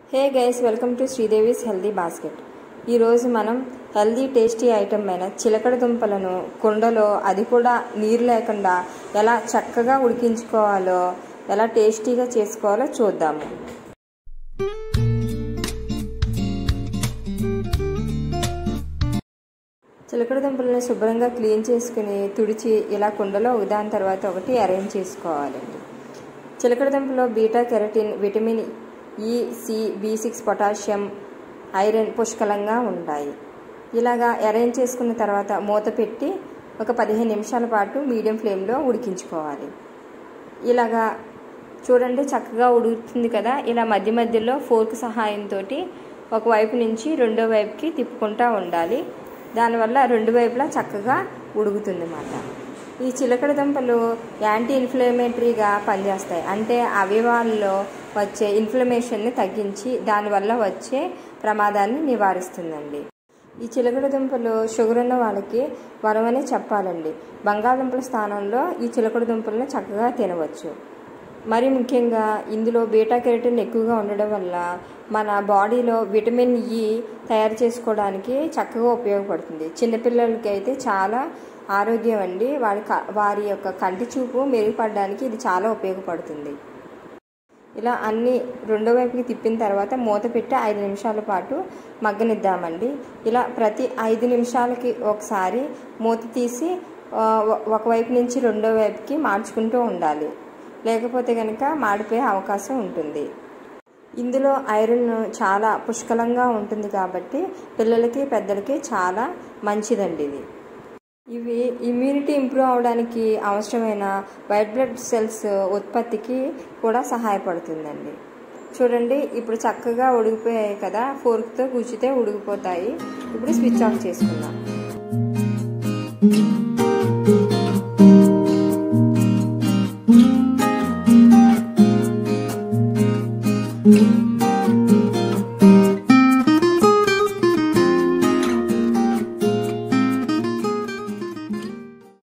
hey guys welcome to Sridevi's healthy basket ఈరోజు మనం healthy tasty item అయిన చిలకడ దుంపలను కుండలో అది కూడా నీరు లేకుండా ఎలా చక్కగా ఉడికించుకోవాలో ఎలా టేస్టీగా చేసుకోవాలో చూద్దాము చిలకడ దుంపలను శుభ్రంగా క్లీన్ చేసుకుని తుడిచి ఇలా కుండలో ఒకదాని తర్వాత ఒకటి అరేంజ్ చేసుకోవాలండి చిలకడ దుంపలో beta carotene vitamin E C B six potassium iron పుష్కలంగా ఉంటాయి ఇలాగా అరేంజ్ చేసుకున్న తర్వాత మూత పెట్టి ఒక పదిహేను నిమిషాల పాటు మీడియం ఫ్లేమ్లో ఉడికించుకోవాలి ఇలాగా చూడండి చక్కగా ఉడుకుతుంది కదా ఇలా మధ్య మధ్యలో ఫోర్క్ సహాయంతో ఒకవైపు నుంచి రెండో వైపుకి తిప్పుకుంటూ ఉండాలి దానివల్ల రెండు వైపులా చక్కగా ఉడుకుతుంది అన్నమాట ఈ చిలకడ దుంపలు యాంటీ ఇన్ఫ్లమేటరీగా పనిచేస్తాయి అంటే అవయవాల్లో వచ్చే ఇన్ఫ్లమేషన్ని తగ్గించి దానివల్ల వచ్చే ప్రమాదాన్ని నివారిస్తుందండి ఈ చిలకడ దుంపలు షుగర్ ఉన్న వాళ్ళకి వరమనే చెప్పాలండి బంగాళదుంపల స్థానంలో ఈ చిలకడ దుంపలను చక్కగా తినవచ్చు మరి ముఖ్యంగా ఇందులో బీటా కెరటిన్ ఎక్కువగా ఉండడం వల్ల మన బాడీలో విటమిన్ ఈ తయారు చేసుకోవడానికి చక్కగా ఉపయోగపడుతుంది చిన్నపిల్లలకి అయితే చాలా ఆరోగ్యం అండి వారి వారి యొక్క కంటి చూపు మెరుగుపడడానికి ఇది చాలా ఉపయోగపడుతుంది ఇలా అన్ని రెండో వైపుకి తిప్పిన తర్వాత మూత పెట్టి ఐదు నిమిషాల పాటు మగ్గనిద్దామండి ఇలా ప్రతి ఐదు నిమిషాలకి ఒకసారి మూత తీసి ఒకవైపు నుంచి రెండో వైపుకి మార్చుకుంటూ ఉండాలి లేకపోతే కనుక మాడిపోయే అవకాశం ఉంటుంది ఇందులో ఐరన్ చాలా పుష్కలంగా ఉంటుంది కాబట్టి పిల్లలకి పెద్దలకి చాలా మంచిదండి ఇది ఇవి ఇమ్యూనిటీ ఇంప్రూవ్ అవడానికి అవసరమైన వైట్ బ్లడ్ సెల్స్ ఉత్పత్తికి కూడా సహాయపడుతుందండి చూడండి ఇప్పుడు చక్కగా ఉడికిపోయాయి కదా ఫోర్క్తో కూర్చితే ఉడికిపోతాయి ఇప్పుడు స్విచ్ ఆఫ్ చేసుకుందాం